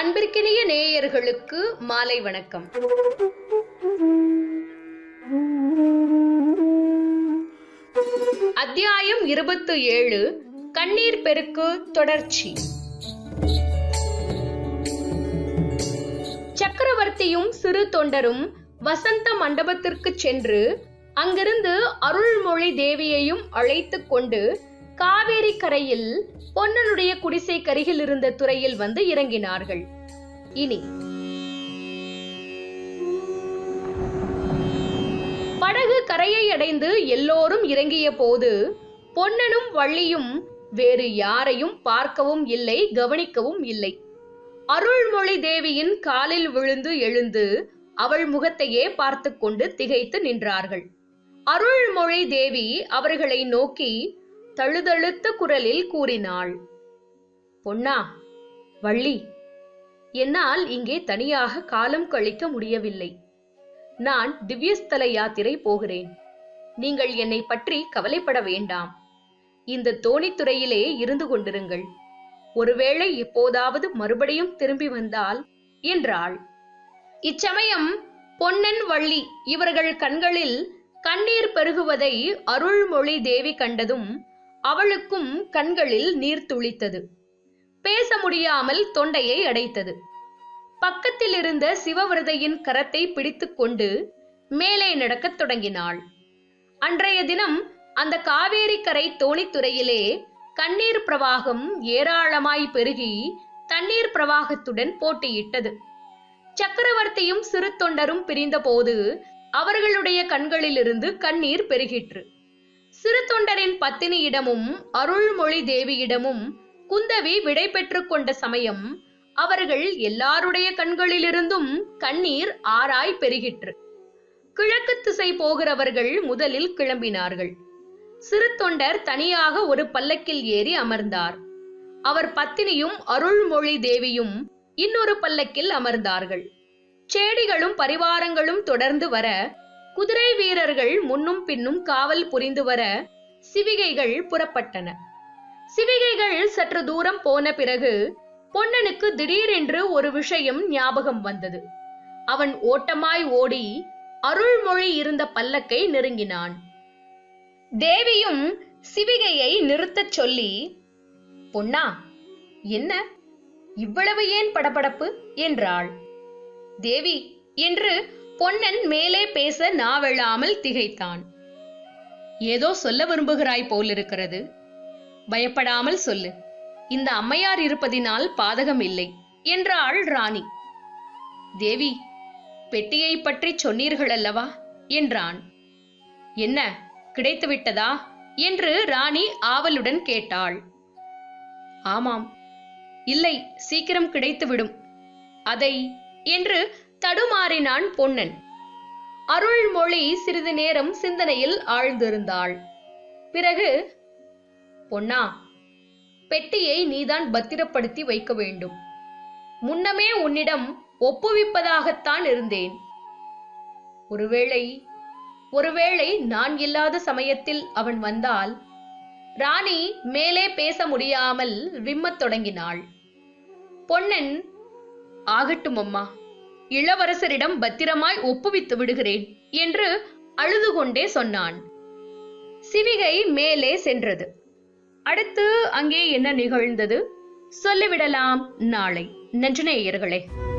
அன்பிற்கினிய நேயர்களுக்கு மாலை வணக்கம் அத்தியாயம் இருபத்து ஏழு கண்ணீர் பெருக்கு தொடர்ச்சி சக்கரவர்த்தியும் சிறு தொண்டரும் வசந்த மண்டபத்திற்கு சென்று அங்கிருந்து அருள்மொழி தேவியையும் அழைத்துக் கொண்டு காவேரி கரையில் பொன்னனுடைய குடிசை கருகில் இருந்த துறையில் வந்து இறங்கினார்கள் இனி படகு கரையை அடைந்து எல்லோரும் இறங்கிய போது பொன்னனும் வள்ளியும் வேறு யாரையும் பார்க்கவும் இல்லை கவனிக்கவும் இல்லை அருள்மொழி தேவியின் காலில் விழுந்து எழுந்து அவள் முகத்தையே பார்த்து கொண்டு திகைத்து நின்றார்கள் அருள்மொழி தேவி அவர்களை நோக்கி தழுதழுத்த குரலில் கூறினாள் பொன்னா வள்ளி என்னால் இங்கே தனியாக காலம் கழிக்க முடியவில்லை நான் திவ்யஸ்தல யாத்திரை போகிறேன் நீங்கள் என்னை பற்றி கவலைப்பட வேண்டாம் இந்த தோணித்துறையிலே இருந்து கொண்டிருங்கள் ஒருவேளை எப்போதாவது மறுபடியும் திரும்பி வந்தால் என்றாள் இச்சமயம் பொன்னன் வள்ளி இவர்கள் கண்களில் கண்ணீர் பெருகுவதை அருள்மொழி தேவி கண்டதும் அவளுக்கும் கண்களில் நீர் துளித்தது பேச முடியாமல் தொண்டையை அடைத்தது பக்கத்தில் இருந்த சிவவிரதையின் கரத்தை பிடித்துக்கொண்டு மேலே நடக்கத் தொடங்கினாள் அன்றைய தினம் அந்த காவேரி கரை தோணித்துறையிலே கண்ணீர் பிரவாகம் ஏராளமாய் பெருகி தண்ணீர் பிரவாகத்துடன் போட்டியிட்டது சக்கரவர்த்தியும் சிறு தொண்டரும் பிரிந்தபோது அவர்களுடைய கண்களிலிருந்து கண்ணீர் பெருகிற்று சிறு தொண்டரின் பத்தினியிடமும் அருள்மொழி தேவியிடமும் குந்தவி விடை பெற்றுக் கொண்ட சமயம் அவர்கள் எல்லாருடைய கண்களிலிருந்தும் கண்ணீர் ஆராய் பெருகிற்று கிழக்கு திசை போகிறவர்கள் முதலில் கிளம்பினார்கள் சிறு தொண்டர் தனியாக ஒரு பல்லக்கில் ஏறி அமர்ந்தார் அவர் பத்தினியும் அருள்மொழி தேவியும் இன்னொரு பல்லக்கில் அமர்ந்தார்கள் சேடிகளும் பரிவாரங்களும் தொடர்ந்து வர குதிரை வீரர்கள் முன்னும் பின்னும் காவல் புரிந்து வர சிவிகைகள் புறப்பட்டன சிவிகைகள் சற்று தூரம் போன பிறகு பொன்னனுக்கு திடீரென்று ஒரு விஷயம் ஞாபகம் வந்தது அவன் ஓட்டமாய் ஓடி அருள்மொழி இருந்த பல்லக்கை நெருங்கினான் தேவியும் சிவிகையை நிறுத்தச் சொல்லி பொன்னா என்ன இவ்வளவு ஏன் படபடப்பு என்றாள் தேவி என்று பொன்னன் மேலே பேச நாவெழாமல் திகைத்தான் ஏதோ சொல்ல விரும்புகிறாய் போலிருக்கிறது பயப்படாமல் சொல்லு இந்த அம்மையார் இருப்பதினால் பாதகம் இல்லை என்றாள் ராணி தேவி பெட்டியை பற்றி சொன்னீர்கள் அல்லவா என்றான் என்ன கிடைத்து விட்டதா என்று ராணி ஆவலுடன் கேட்டாள் ஆமாம் இல்லை சீக்கிரம் கிடைத்துவிடும் அதை என்று தடுமாறினான் பொன்னன் அருள்மொழி சிறிது நேரம் சிந்தனையில் ஆழ்ந்திருந்தாள் பிறகு பொன்னா பெட்டியை நீதான் பத்திரப்படுத்தி வைக்க வேண்டும் முன்னமே உன்னிடம் ஒப்புவிப்பதாகத்தான் இருந்தேன் ஒருவேளை ஒருவேளை நான் இல்லாத சமயத்தில் அவன் வந்தால் ராணி மேலே பேச முடியாமல் விம்மத் தொடங்கினாள் பொன்னன் ஆகட்டும் அம்மா இளவரசரிடம் பத்திரமாய் ஒப்புவித்து விடுகிறேன் என்று அழுது கொண்டே சொன்னான் சிவிகை மேலே சென்றது அடுத்து அங்கே என்ன நிகழ்ந்தது சொல்லிவிடலாம் நாளை நன்றி நேயர்களே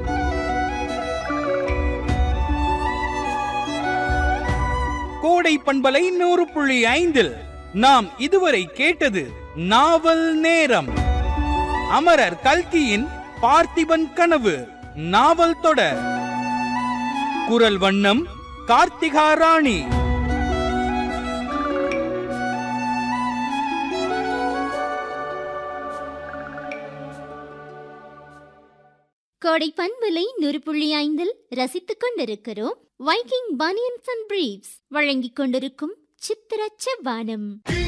கோடை பண்பலை நூறு புள்ளி ஐந்தில் நாம் இதுவரை கேட்டது நாவல் நேரம் அமரர் கல்கியின் பார்த்திபன் கனவு நாவல் தொடர் குரல் வண்ணம் கார்த்திகா ராணி கோடை பண்பலை நூறு புள்ளி ஐந்தில் ரசித்துக் கொண்டிருக்கிறோம் வைக்கிங் பனியன்ஸ் அண்ட் பிரீவ்ஸ் வழங்கிக் கொண்டிருக்கும் சித்திர செவ்வானம்